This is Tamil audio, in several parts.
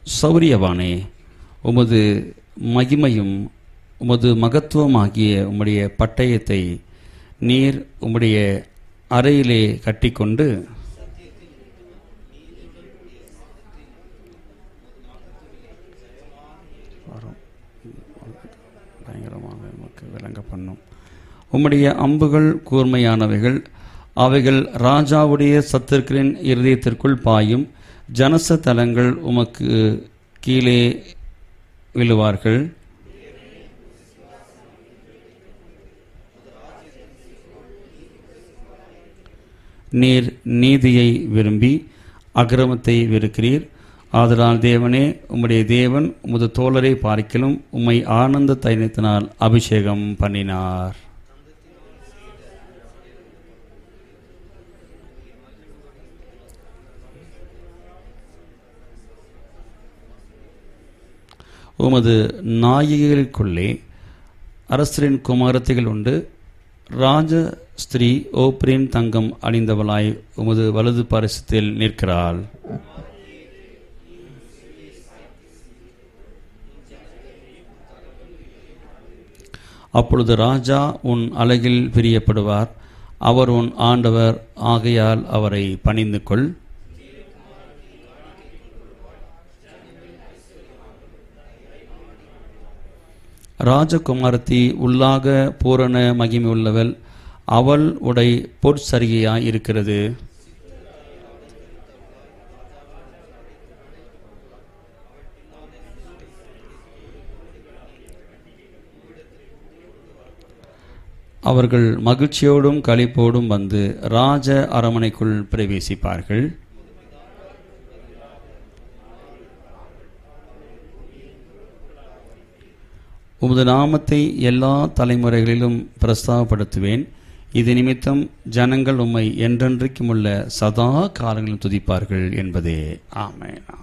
சௌரியவானே உமது மகிமையும் உமது மகத்துவமாகிய உம்முடைய பட்டயத்தை நீர் உம்முடைய அறையிலே கட்டிக்கொண்டு வரும். பயங்கரமாக நமக்கு விளங்க பண்ணும் உம்முடைய அம்புகள் கூர்மையானவைகள் அவைகள் ராஜாவுடைய சத்துருக்களின் இருதயத்திற்குள் பாயும் ஜனச தலங்கள் உமக்கு கீழே விழுவார்கள் நீர் நீதியை விரும்பி அக்கிரமத்தை வெறுக்கிறீர் ஆதலால் தேவனே உம்முடைய தேவன் உமது தோழரை பார்க்கிலும் உம்மை ஆனந்த தைரியத்தினால் அபிஷேகம் பண்ணினார் உமது நாயகிகளுக்குள்ளே அரசரின் குமாரத்திகள் உண்டு ராஜ ஸ்திரீ ஓப்ரின் தங்கம் அணிந்தவளாய் உமது வலது பரிசத்தில் நிற்கிறாள் அப்பொழுது ராஜா உன் அழகில் பிரியப்படுவார் அவர் உன் ஆண்டவர் ஆகையால் அவரை பணிந்து கொள் ராஜகுமாரத்தி உள்ளாக பூரண மகிமை உள்ளவள் அவள் உடை பொற்சரிகையாய் இருக்கிறது அவர்கள் மகிழ்ச்சியோடும் களிப்போடும் வந்து ராஜ அரமனைக்குள் பிரவேசிப்பார்கள் உமது நாமத்தை எல்லா தலைமுறைகளிலும் பிரஸ்தாபப்படுத்துவேன் இது நிமித்தம் ஜனங்கள் உம்மை என்றென்றைக்கும் உள்ள சதா காலங்களிலும் துதிப்பார்கள் என்பதே ஆமென் ஆமென்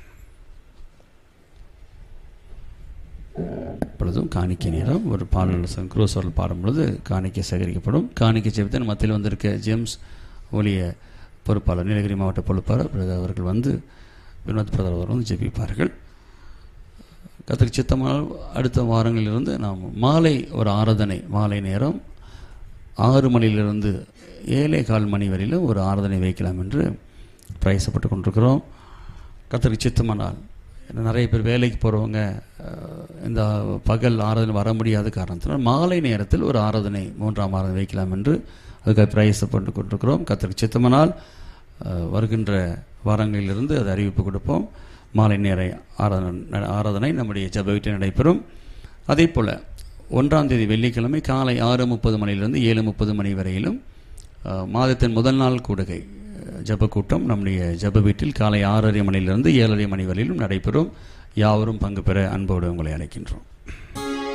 இப்பொழுதும் காணிக்கை நேரம் ஒரு பாடல் குரோசோரில் பாடும் பொழுது காணிக்கை சேகரிக்கப்படும் காணிக்கை ஜெபத்தின் மத்தியில் வந்திருக்க ஜேம்ஸ் ஒலிய பொறுப்பாளர் நீலகிரி மாவட்ட பொறுப்பாளர் பிறகு அவர்கள் வந்து வினோத் பிரதர் அவர் வந்து ஜெபிப்பார்கள் கத்திரிக்கு சித்தமானால் அடுத்த வாரங்களிலிருந்து நாம் மாலை ஒரு ஆராதனை மாலை நேரம் ஆறு மணியிலிருந்து ஏழே கால் மணி வரையில் ஒரு ஆராதனை வைக்கலாம் என்று பிரயாசப்பட்டு கொண்டிருக்கிறோம் கத்திரிக்கு சித்தமானால் ஏன்னா நிறைய பேர் வேலைக்கு போகிறவங்க இந்த பகல் ஆராதனை வர முடியாத காரணத்தினால் மாலை நேரத்தில் ஒரு ஆராதனை மூன்றாம் ஆராதனை வைக்கலாம் என்று அதுக்காக பிரயாசப்பட்டு கொண்டிருக்கிறோம் கத்திரிக்கு சித்தமானால் அஹ், வருகின்ற வாரங்களிலிருந்து அது அறிவிப்பு கொடுப்போம் மாலை நேர ஆராதனை ஆராதனை நம்முடைய ஜெப வீட்டில் நடைபெறும் அதே போல் ஒன்றாம் தேதி வெள்ளிக்கிழமை காலை ஆறு முப்பது மணியிலிருந்து ஏழு முப்பது மணி வரையிலும் அஹ், மாதத்தின் முதல் நாள் கூடுகை அஹ், ஜெப கூட்டம் நம்முடைய ஜெப வீட்டில் காலை ஆறரை மணியிலிருந்து ஏழரை மணி வரையிலும் நடைபெறும் யாவரும் பங்கு பெற அன்போடு உங்களை அழைக்கின்றோம்